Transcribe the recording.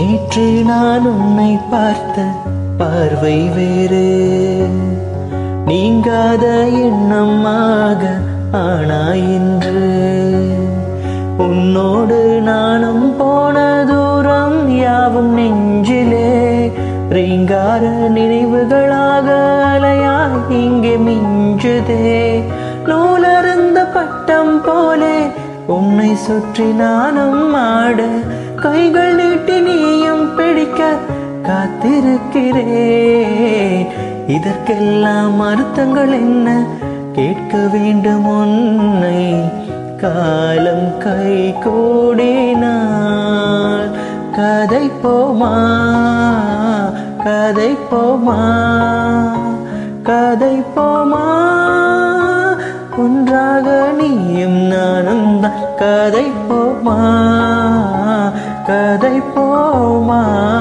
நேற்று நான் உன்னை பார்த்த பார்வை வேறு நீங்காத எண்ணமாக ஆனா இன்று உன்னோடு நானும் போன தூரம் யாவும் நெஞ்சிலே ரீங்கார நினைவுகளாக அலையா இங்கே மிஞ்சுதே நூலருந்த பட்டம் போலே உன்னை சுற்றி நானும் ஆட கைகள் நீட்டி நீயும் பிடிக்க காத்திருக்கிறேன் இதற்கெல்லாம் அர்த்தங்கள் என்ன கேட்க வேண்டும் உன்னை காலம் கை கூடினால் கதை போமா கதை போமா கதை போமா ஒன்றாக நீயும் நானும் தான் கதை போமா கதை போமா